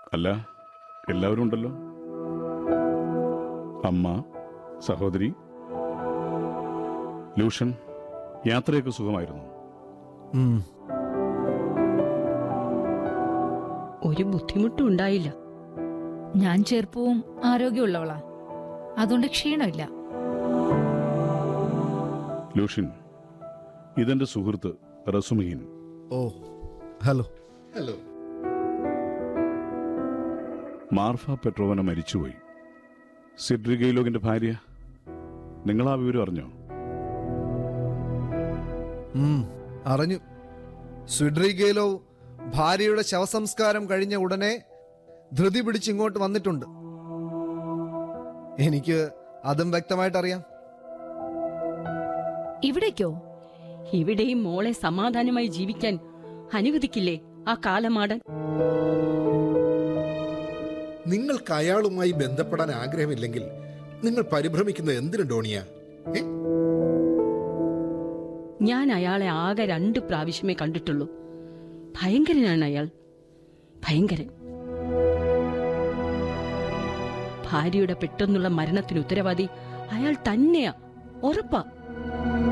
അല്ല എല്ലാവരും ഉണ്ടല്ലോ അമ്മ സഹോദരി ലൂഷൻ യാത്രയൊക്കെ സുഖമായിരുന്നു ഉം. ഒരു ബുദ്ധിമുട്ടും ഉണ്ടായില്ല ഞാൻ ചെറുപ്പവും ആരോഗ്യമുള്ളവളാ അതുകൊണ്ട് ക്ഷീണമില്ല ലൂഷൻ ഇതെന്റെ സുഹൃത്ത് റസുമഹീൻ ഓ ഹലോ ഹലോ മാർഫ പെട്രോവന മരിച്ചുപോയി സിഡ്രിഗയിലോകിന്റെ ഭാര്യ നിങ്ങൾ ആ വിവരം അറിഞ്ഞോ ഉം, അറിഞ്ഞു സ്വിഡ്രിഗേലോ ഭാര്യയുടെ ശവസംസ്കാരം കഴിഞ്ഞ ഉടനെ ധൃതി പിടിച്ച് ഇങ്ങോട്ട് വന്നിട്ടുണ്ട് എനിക്ക് അതും വ്യക്തമായിട്ട് അറിയാം ഇവിടേക്കോ ഇവിടെയും മോളെ സമാധാനമായി ജീവിക്കാൻ അനുവദിക്കില്ലേ ആ കാലമാടൻ നിങ്ങൾക്ക് അയാളുമായി ബന്ധപ്പെടാൻ ആഗ്രഹമില്ലെങ്കിൽ നിങ്ങൾ പരിഭ്രമിക്കുന്നത് എന്തിനു ഡോണിയ ഏ? ഞാൻ അയാളെ ആകെ രണ്ട് പ്രാവശ്യമേ കണ്ടിട്ടുള്ളൂ ഭയങ്കരനാണ് അയാൾ ഭയങ്കരൻ ഭാര്യയുടെ പെട്ടെന്നുള്ള മരണത്തിന് ഉത്തരവാദി അയാൾ തന്നെയാ ഉറപ്പാ